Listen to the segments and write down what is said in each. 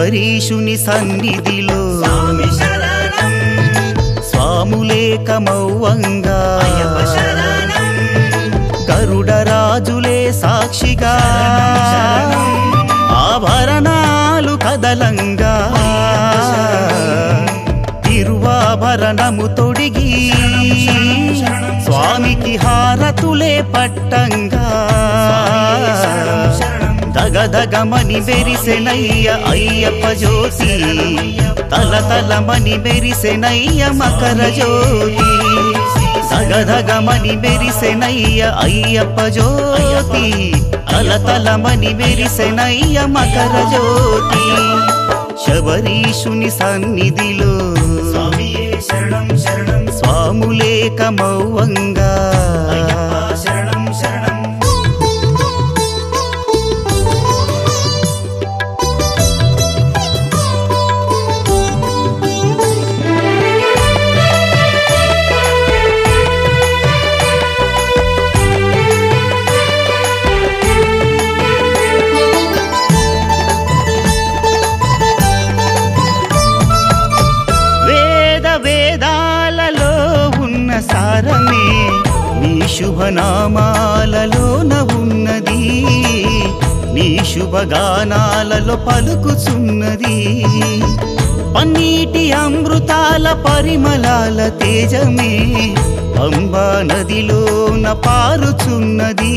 శబరీషుని సన్నిధిలో స్వామి శరణం స్వాములేకమౌవంగా అయ్యప్ప శరణం గరుడరాజులే సాక్షిగా ఆభరణాలు కదలంగా తిరువాభరణము తొడిగి స్వామికి హారతులే పట్టంగా దగదగమని బెరిసెనయ్య అయ్యప్ప జ్యోతి తల తలమని బెరిసెనయ్య మకర జ్యోతి సగధగమని మెరిసెనయ్య అయ్యప్ప జ్యోతి తలతలమని మెరిసెనయ్య మకర జ్యోతి శబరీషుని సన్నిధిలో స్వామియే శరణం శరణం స్వాములేకమౌవంగా అయ్యప్ప శరణం శరణం వేద వేదాలలో ఉన్న సారమే నీ శుభనామాలలోన ఉన్నది నీ శుభగానాలలో పలుకుచున్నది పన్నీటి అమృతాల పరిమళాల తేజమే అంబా నదిలోన పారుచున్నది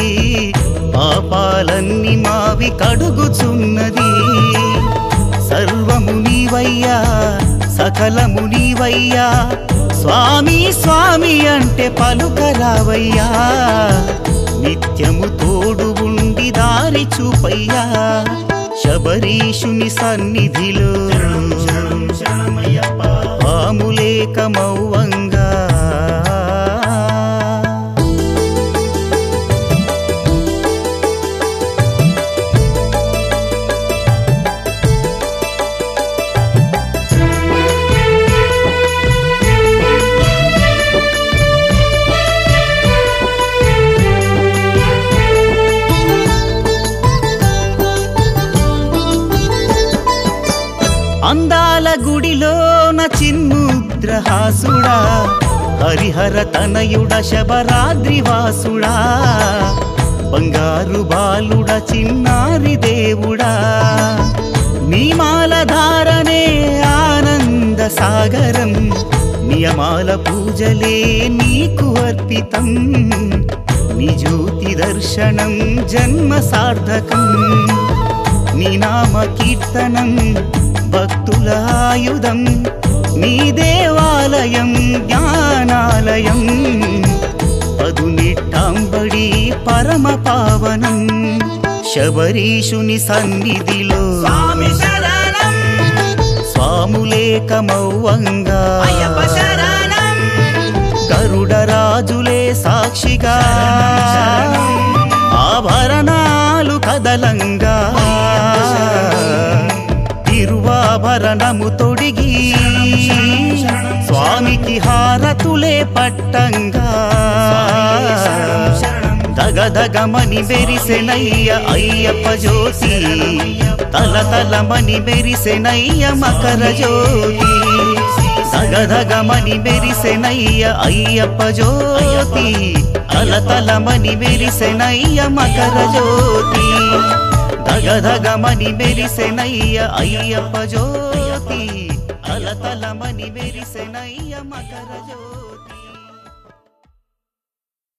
పాపాలన్నీ మావి కడుగుచున్నది సర్వము నీవయ్యా సకలము నీవయ్యా స్వామి స్వామి అంటే పలుకరావయ్యా నిత్యము తోడు ఉండి దారి చూపయ్యా శబరీషుని సన్నిధిలో శరణం శరణం శరణమయ్యప్ప పాములేకమౌవంగా అందాల గుడిలోన చిన్ముద్రహాసుడా హరిహర తనయుడ శబరాద్రివాసుడా బంగారు బాలుడ చిన్నారి దేవుడా నీమాల ధారనే ఆనంద సాగరం నియమాల పూజలే నీకు అర్పితం నీ జ్యోతి దర్శనం జన్మ సార్థకం నీ నామ కీర్తనం భక్తుల ఆయుధం నీ దేవాలయం జ్ఞానాలయం పదునిట్టాంబడి పరమ పావనం శబరీషుని సన్నిధిలో స్వామి శరణం స్వాములేకమౌవంగా అయ్యప్ప శరణం గరుడరాజులే సాక్షిగా ఆభరణాలు కదలంగా తిరువాభరణము తొడిగి స్వామికి హారతులే పట్టంగా దగదగమని బెరిసెనయ్య అయ్యప్ప జ్యోతి తల తలమని బెరిసెనయ్య మకర జ్యోతి సగధగమని బెరిసెనయ్య అయ్యప్ప జ్యోతి తల తలమని బెరిసెనయ్య మకర జ్యోతి దగధగమని బెరిసెనయ్య అయ్యప్ప జ్యోతి తల తలమని బెరిసెనయ్య మకర జ్యోతి